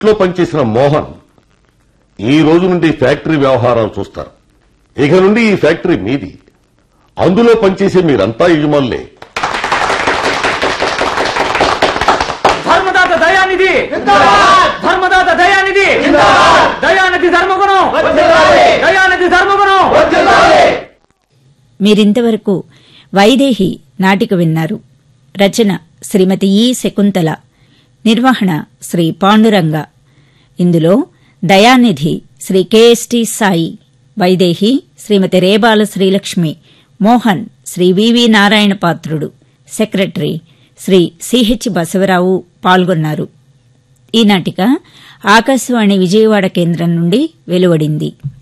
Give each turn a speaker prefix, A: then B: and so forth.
A: ఇంట్లో పనిచేసిన మోహన్ ఈ రోజు నుండి ఫ్యాక్టరీ వ్యవహారాలు చూస్తారు ఇక నుండి ఈ ఫ్యాక్టరీ మీది అందులో పనిచేసే మీరంతా యజమానులే
B: ధర్మదాత దయానిధి ధర్మదాత దయానిధి దయానిధి ధర్మగుణం దయానిధి ధర్మగుణం
C: మీరింతవరకు వైదేహి నాటిక విన్నారు రచన శ్రీమతి ఈ శకుంతల నిర్వహణ శ్రీ పాండురంగ ఇందులో Dayanidhi Shri KST Sai Vaidehi Shrimati Rebala Srilakshmi Mohan Shri VV Narayana Patrudu secretary Shri CH Basavarao పాల్గొన్నారు ఈ నాటిక ఆకాశవాణి విజయవాడ కేంద్రం నుండి వెలువడింది